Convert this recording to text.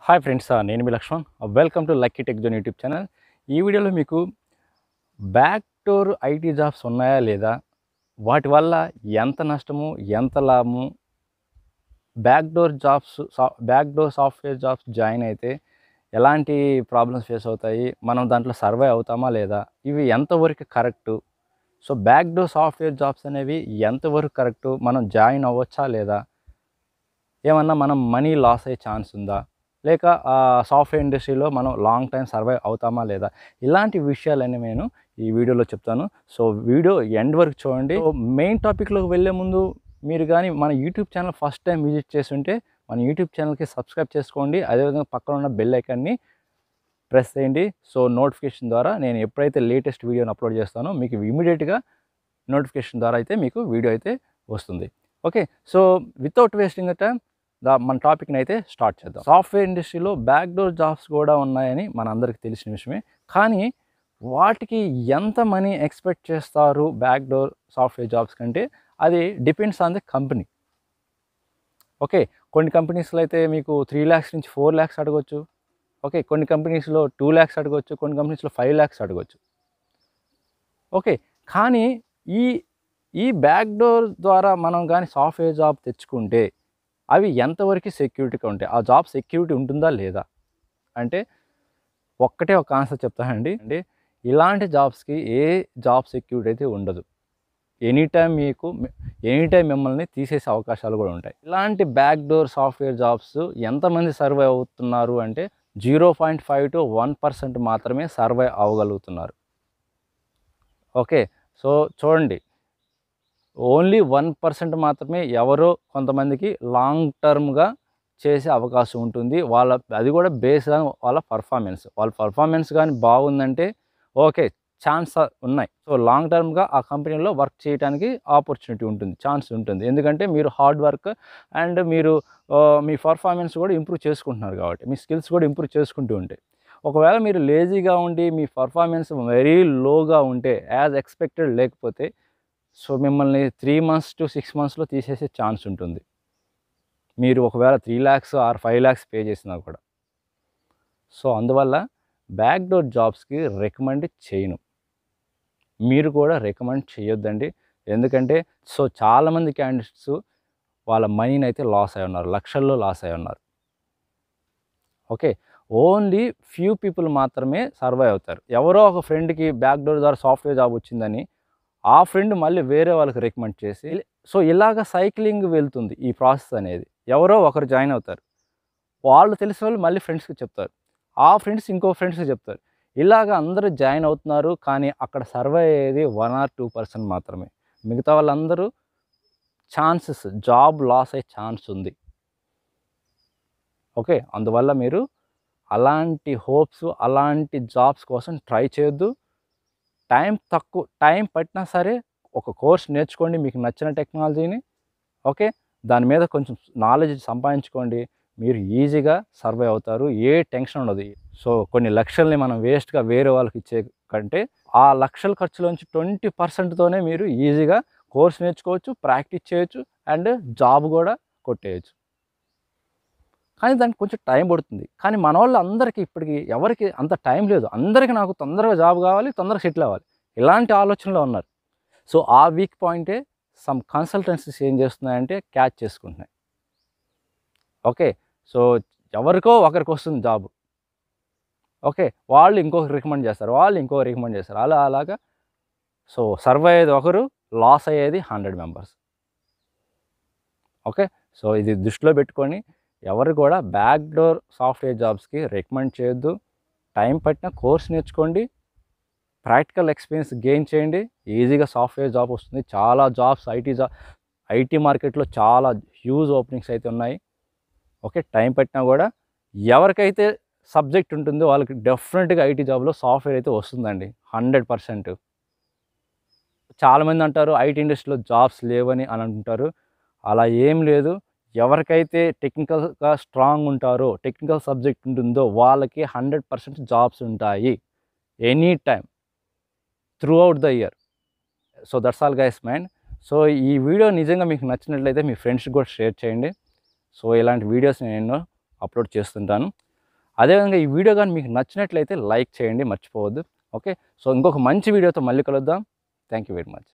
hi friends నేను మీ Lakshman welcome to lucky tech zone YouTube channel ఈ వీడియోలో మీకు బ్యాక్ డోర్ ఐటీ జాబ్స్ ఉన్నాయా లేదా వాటి వల్ల ఎంత నష్టము ఎంత లాభము back door jobs back door software jobs join అయితే ఎలాంటి ప్రాబ్లమ్స్ ఫేస్ అవుతాయి మనం దాంట్లో సర్వే అవుతామా లేదా ఇవి ఎంతవరకు correct so back door software jobs అనేవి ఎంతవరకు కరెక్టు మనం జాయిన్ అవ్వచ్చా లేదా ఏమన్నా మనం మనీ లాస్ అయ్యే ఛాన్స్ ఉందా లేక ఆ సాఫ్ట్వేర్ ఇండస్ట్రీలో మనం లాంగ్ టైం సర్వైవ్ అవుతామా లేదా ఇలాంటి విషయాలన్నీ నేను ఈ వీడియోలో చెప్తాను సో వీడియో ఎండ్ వరకు చూడండి సో మెయిన్ టాపిక్లోకి వెళ్ళే ముందు మీరు కానీ మన YouTube channel first time visit చేస్తుంటే మన యూట్యూబ్ ఛానల్కి సబ్స్క్రైబ్ చేసుకోండి అదేవిధంగా పక్కన ఉన్న బెల్ ఐకాన్ని ప్రెస్ చేయండి సో నోటిఫికేషన్ ద్వారా నేను ఎప్పుడైతే లేటెస్ట్ వీడియోని అప్లోడ్ చేస్తానో మీకు ఇమీడియట్గా నోటిఫికేషన్ ద్వారా అయితే మీకు వీడియో అయితే వస్తుంది okay so without wasting time దా మన టాపిక్ని అయితే స్టార్ట్ చేద్దాం సాఫ్ట్వేర్ ఇండస్ట్రీలో బ్యాక్ డోర్ జాబ్స్ కూడా ఉన్నాయని మన అందరికీ తెలిసిన విషయమే కానీ వాటికి ఎంత మనీ ఎక్స్పెక్ట్ చేస్తారు బ్యాక్ డోర్ సాఫ్ట్వేర్ జాబ్స్ కంటే అది depends on the company okay కొన్ని కంపెనీస్లో అయితే మీకు త్రీ ల్యాక్స్ నుంచి ఫోర్ ల్యాక్స్ అడగొచ్చు ఓకే కొన్ని కంపెనీస్లో టూ ల్యాక్స్ అడగొచ్చు కొన్ని కంపెనీస్లో ఫైవ్ ల్యాక్స్ అడగొచ్చు ఓకే కానీ ఈ ఈ బ్యాక్ డోర్ ద్వారా మనం కానీ సాఫ్ట్వేర్ జాబ్ తెచ్చుకుంటే అవి ఎంతవరకు సెక్యూరిటీగా ఉంటాయి ఆ జాబ్ సెక్యూరిటీ ఉంటుందా లేదా అంటే ఒక్కటే ఒక ఆన్సర్ చెప్తానండి అంటే ఇలాంటి జాబ్స్కి ఏ జాబ్ సెక్యూరిటీ అయితే ఉండదు ఎనీ టైం మీకు ఎనీ టైం మిమ్మల్ని తీసేసే అవకాశాలు కూడా ఉంటాయి ఇలాంటి బ్యాక్ డోర్ సాఫ్ట్వేర్ జాబ్స్ ఎంతమంది సర్వే అవుతున్నారు అంటే zero point five to one percent మాత్రమే సర్వే అవ్వగలుగుతున్నారు ఓకే సో చూడండి ఓన్లీ వన్ పర్సెంట్ మాత్రమే ఎవరో కొంతమందికి లాంగ్ టర్మ్గా చేసే అవకాశం ఉంటుంది వాళ్ళ అది కూడా బేస్డ్ ఆన్ వాళ్ళ పర్ఫార్మెన్స్ వాళ్ళ పర్ఫార్మెన్స్ కానీ బాగుందంటే ఓకే ఛాన్స్ ఉన్నాయి సో లాంగ్ టర్మ్గా ఆ కంపెనీలో వర్క్ చేయడానికి ఆపర్చునిటీ ఉంటుంది ఛాన్స్ ఉంటుంది ఎందుకంటే మీరు హార్డ్ వర్క్ అండ్ మీరు ఆ, మీ పర్ఫార్మెన్స్ కూడా ఇంప్రూవ్ చేసుకుంటున్నారు కాబట్టి మీ స్కిల్స్ కూడా ఇంప్రూవ్ చేసుకుంటూ ఉంటాయి ఒకవేళ మీరు లేజీగా ఉండి మీ పర్ఫార్మెన్స్ వెరీ లోగా ఉంటే యాజ్ ఎక్స్పెక్టెడ్ లేకపోతే సో మిమ్మల్ని త్రీ మంత్స్ టు సిక్స్ మంత్స్లో తీసేసే ఛాన్స్ ఉంటుంది మీరు ఒకవేళ three lakhs or five lakhs pay చేసినా కూడా సో అందువల్ల బ్యాక్ డోర్ జాబ్స్కి రికమెండ్ చేయను మీరు కూడా రికమెండ్ చేయొద్దండి ఎందుకంటే సో చాలామంది క్యాండిడేట్స్ వాళ్ళ మనీని అయితే లాస్ అయి ఉన్నారు లక్షల్లో లాస్ అయి ఉన్నారు ఓకే ఓన్లీ ఫ్యూ పీపుల్ మాత్రమే సర్వైవ్ అవుతారు ఎవరో ఒక ఫ్రెండ్కి బ్యాక్ డోర్ ద్వారా సాఫ్ట్వేర్ జాబ్ వచ్చిందని ఆ ఫ్రెండ్ మళ్ళీ వేరే వాళ్ళకి రికమెండ్ చేసి సో ఇలాగ సైక్లింగ్ వెళ్తుంది ఈ ప్రాసెస్ అనేది ఎవరో ఒకరు జాయిన్ అవుతారు వాళ్ళు తెలిసిన వాళ్ళు మళ్ళీ ఫ్రెండ్స్కి చెప్తారు ఆ ఫ్రెండ్స్ ఇంకో ఫ్రెండ్స్కి చెప్తారు ఇలాగ అందరూ జాయిన్ అవుతున్నారు కానీ అక్కడ సర్వే అయ్యేది వన్ ఆర్ టూ పర్సెంట్ మాత్రమే మిగతా వాళ్ళందరూ ఛాన్సెస్ జాబ్ లాస్ అయ్యే ఛాన్స్ ఉంది ఓకే అందువల్ల మీరు అలాంటి హోప్స్ అలాంటి జాబ్స్ కోసం ట్రై చేయొద్దు టైం తక్కువ టైం పట్టినా సరే ఒక కోర్స్ నేర్చుకోండి మీకు నచ్చిన టెక్నాలజీని ఓకే దాని మీద కొంచెం నాలెడ్జ్ సంపాదించుకోండి మీరు ఈజీగా సర్వే అవుతారు ఏ టెన్షన్ ఉండదు సో కొన్ని లక్షల్ని మనం వేస్ట్గా వేరే వాళ్ళకి ఇచ్చే కంటే ఆ లక్షల ఖర్చులోంచి ట్వంటీ పర్సెంట్తోనే మీరు ఈజీగా కోర్స్ నేర్చుకోవచ్చు ప్రాక్టీస్ చేయొచ్చు అండ్ జాబ్ కూడా కొట్టేయచ్చు కానీ దానికి కొంచెం టైం పడుతుంది కానీ మన వాళ్ళు అందరికీ ఇప్పటికి ఎవరికి అంత టైం లేదు అందరికీ నాకు తొందరగా జాబ్ కావాలి తొందరగా సెటిల్ అవ్వాలి ఇలాంటి ఆలోచనలో ఉన్నారు సో ఆ వీక్ పాయింటే సమ్ కన్సల్టెన్సీస్ ఏం చేస్తున్నాయంటే క్యాచ్ చేసుకుంటున్నాయి ఓకే సో ఎవరికో ఒకరికి వస్తుంది జాబ్ ఓకే వాళ్ళు ఇంకొకరు రికమెండ్ చేస్తారు వాళ్ళు ఇంకొకరు రికమెండ్ చేస్తారు అలా అలాగా సో సర్వే అయ్యేది ఒకరు లాస్ అయ్యేది హండ్రెడ్ మెంబర్స్ ఓకే సో ఇది దృష్టిలో పెట్టుకొని ఎవరు కూడా బ్యాక్ డోర్ సాఫ్ట్వేర్ జాబ్స్కి రికమెండ్ చేయొద్దు టైం పట్టిన కోర్స్ నేర్చుకోండి ప్రాక్టికల్ ఎక్స్పీరియన్స్ గెయిన్ చేయండి ఈజీగా సాఫ్ట్వేర్ జాబ్ వస్తుంది చాలా జాబ్స్ ఐటీ జాబ్ ఐటీ మార్కెట్లో చాలా హ్యూజ్ ఓపెనింగ్స్ అయితే ఉన్నాయి ఓకే టైం పట్టినా కూడా ఎవరికైతే సబ్జెక్ట్ ఉంటుందో వాళ్ళకి డెఫినెట్గా ఐటీ జాబ్లో సాఫ్ట్వేర్ అయితే వస్తుందండి హండ్రెడ్ పర్సెంట్ చాలామంది అంటారు ఐటీ ఇండస్ట్రీలో జాబ్స్ లేవని అని అంటుంటారు అలా ఏం లేదు ఎవరికైతే టెక్నికల్గా స్ట్రాంగ్ ఉంటారో టెక్నికల్ సబ్జెక్ట్ ఉంటుందో వాళ్ళకి హండ్రెడ్ పర్సెంట్ జాబ్స్ ఉంటాయి any time through out the year so that's all guys mind so ఈ వీడియో నిజంగా మీకు నచ్చినట్లయితే మీ ఫ్రెండ్స్కి కూడా షేర్ చేయండి సో ఇలాంటి వీడియోస్ నేను ఎన్నో అప్లోడ్ చేస్తుంటాను అదేవిధంగా ఈ వీడియో కానీ మీకు నచ్చినట్లయితే లైక్ చేయండి మర్చిపోవద్దు ఓకే సో ఇంకొక మంచి వీడియోతో మళ్ళీ కలుద్దాం థ్యాంక్ యూ వెరీ మచ్